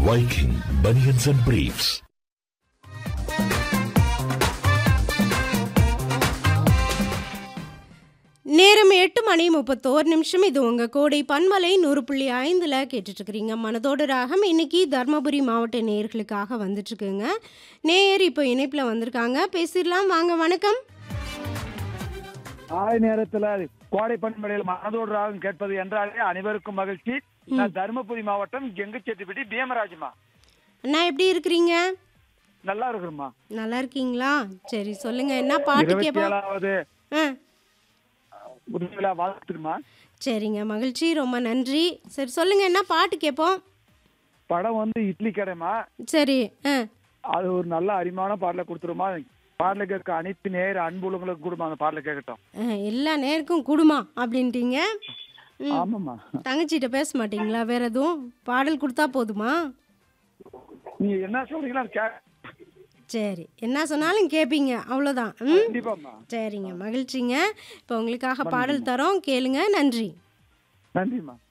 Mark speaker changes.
Speaker 1: Viking Bunions and Briefs.
Speaker 2: நேரம் எட்டு மணி முப்பத்தோரு நிமிஷம் இது உங்க கோடை பன்மலை நூறு புள்ளி ஐந்துல கேட்டுட்டு இருக்கிறீங்க மனதோட ராகம் இன்னைக்கு தர்மபுரி மாவட்ட நேயர்களுக்காக வந்துட்டு இருக்குங்க நேயர் இப்போ இணைப்புல வந்திருக்காங்க பேசிடலாம் வாங்க வணக்கம்
Speaker 3: ஆய் நேரத்துல கோடை பண்பலையில் மனதோடு ராகம் கேட்பது என்றாலே அனைவருக்கும் மகிழ்ச்சி நான் தருமபுரி மாவட்டம் கெங்குச்செட்டிப்பட்டி பீமராஜ்மா
Speaker 2: அண்ணா எப்படி இருக்கிறீங்க
Speaker 3: நல்லா இருக்கிறோம்மா
Speaker 2: நல்லா இருக்கீங்களா சரி சொல்லுங்க என்ன பாட்டு
Speaker 3: இருபத்தி
Speaker 2: கேட்போம்
Speaker 3: ஏழாவது
Speaker 2: ஆ
Speaker 3: உதவியில வாழ்த்துக்குமா
Speaker 2: சரிங்க மகிழ்ச்சி ரொம்ப நன்றி சரி சொல்லுங்க என்ன பாட்டு கேட்போம்
Speaker 3: படம் வந்து இட்லி கடைமா
Speaker 2: சரி ஆ
Speaker 3: அது ஒரு நல்ல அருமையான பாடலை கொடுத்துருமா பாடலை கேட்க அனைத்து நேர அன்புள்ளவங்களுக்கு கொடுமா அந்த பாடலை கேட்கட்டும்
Speaker 2: ஆ, எல்லா நேருக்கும் குடுமா அப்படின்ட்டீங்க ம்
Speaker 3: ஆமாம்மா
Speaker 2: தங்கச்சிட்ட பேச மாட்டீங்களா வேற எதுவும் பாடல் கொடுத்தா போதுமா
Speaker 3: நீங்க என்ன சொல்றீங்களோ அது கே
Speaker 2: சரி என்ன சொன்னாலும் கேட்பீங்க அவ்வளோதான் ம்
Speaker 3: கண்டிப்பாம்மா
Speaker 2: சரிங்க மகிழ்ச்சிங்க இப்போ உங்களுக்காக பாடல் தரோம் கேளுங்க நன்றி
Speaker 3: நன்றிம்மா